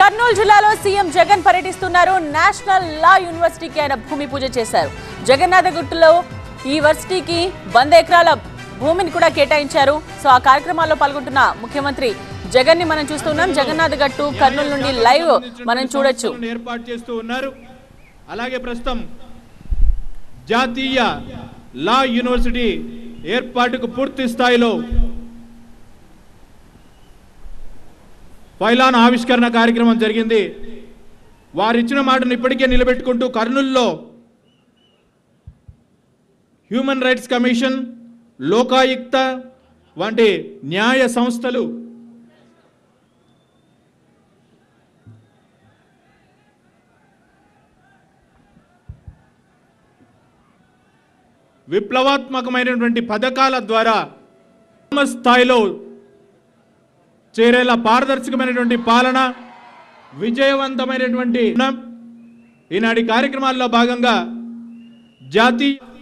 కర్నూలు జిల్లాలో సీఎం జగన్ పర్యటిస్తున్నారు నేషనల్ లా యూనివర్సిటీకి ఆయన భూమి పూజ చేశారు జగన్నాథగుట్టులో ఈ యూనివర్సిటీకి వంద ఎకరాల భూమిని కూడా కేటాయించారు సో ఆ కార్యక్రమాల్లో పాల్గొంటున్న ముఖ్యమంత్రి జగన్ ని మనం చూస్తున్నాం జగన్నాథ్ గట్టు కర్నూలు నుండి లైవ్ మనం చూడొచ్చు సంస్థలను ఏర్పాటు చేస్తూ ఉన్నారు అలాగే ప్రస్తుతం జాతీయ లా యూనివర్సిటీ ఏర్పాటుకు పూర్తి స్థాయిలో పైలాన్ ఆవిష్కరణ కార్యక్రమం జరిగింది వారిచ్చిన మాటను ఇప్పటికే నిలబెట్టుకుంటూ కర్నూల్లో హ్యూమన్ రైట్స్ కమిషన్ లోకాయుక్త వంటి న్యాయ సంస్థలు విప్లవాత్మకమైనటువంటి పథకాల ద్వారా గ్రామ స్థాయిలో చేరేలా పారదర్శకమైనటువంటి పాలన విజయవంతమైనటువంటి ఈనాటి కార్యక్రమాల్లో భాగంగా జాతీయ